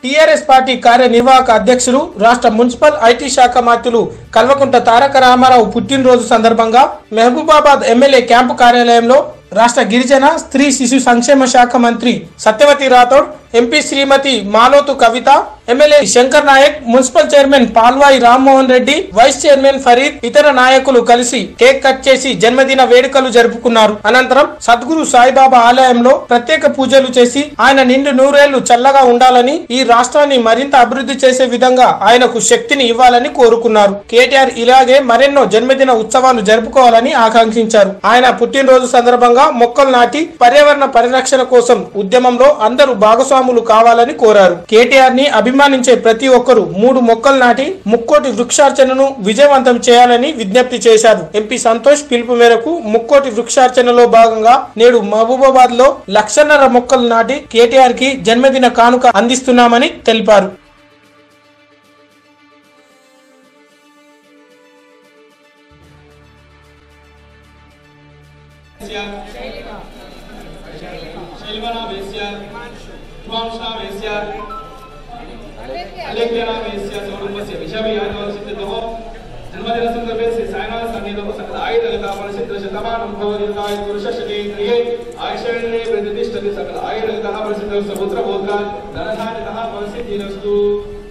TRS party కార్యనిర్వాహక అధ్యక్షులు రాష్ట్ర మున్సిపల్ ఐటీ శాఖ మంత్రులు కల్వకుంట్ల తారక రామారావు పుట్టినరోజు సందర్భంగా మహబూబాబాద్ ఎమ్మెల్యే క్యాంపు కార్యాలయంలో రాష్ట్ర గిరిజన స్త్రీ శిశు సంక్షేమ శాఖ మంత్రి Satyavathi Rathod MP Shrimati Maloth Kavitha MLA Shankar Naik municipal chairman Palvai Rammohan Reddy vice chairman Farid ఇతర నాయకులు కలిసి కేక్ కట్ చేసి జన్మదిన వేడుకలు జరుపుకున్నారు అనంతరం సద్గురు సాయిబాబా ఆలయంలో ప్రత్యేక పూజలు చేసి ఆయన నిండు నూరేళ్లు చల్లగా ఉండాలని ఈ రాష్ట్రాన్ని మరింత అభివృద్ధి చేసే విధంగా ఆయనకు శక్తిని ఇవ్వాలని కోరుకున్నారు కేటీఆర్ ఇలాగే మరెన్నో జన్మదిన ఉత్సవాలు జరుపుకోవాలని ఆకాంక్షించారు ఆయన పుట్టినరోజు సందర్భంగా మొక్కలు నాటి పర్యావరణ పరిరక్షణ కోసం ఉద్యమంలో అందరూ భాగస్వాములు కావాలని కోరారు కేటీఆర్ ని అభిమానించే ప్రతి ఒక్కరూ మూడు మొక్కలు నాటి ముక్కోటి వృక్షార్చనను విజయవంతం చేయాలని విజ్ఞప్తి చేశారు ఎంపీ సంతోష్ పిలుపు మేరకు ముక్కోటి వృక్షార్చనలో భాగంగా నేడు మహబూబాబాద్ లో లక్షన్నర మొక్కలు నాటి కేటీఆర్ కి జన్మదిన కానుక అందిస్తున్నామని తెలిపారు శైల్వనామేస్య ధ్వాంసామేస్య అలేఖ్యనామేస్య సౌరభస్య విషమయానవసిద్ధతో జన్మదిన సందర్భే శ్రీ సాయినాథ సన్నిధిలో సకల ఆయుధగత పరిసిద్ధ శతమానం భవదీర్ఘాయ పురుషశతేంద్రియే ఆయుషేంద్రియే ప్రతిష్టతి సకల ఆయుధగత పరిసిద్ధ సముద్ర బోధ ధనధానిత పరిసిద్ధిరస్తు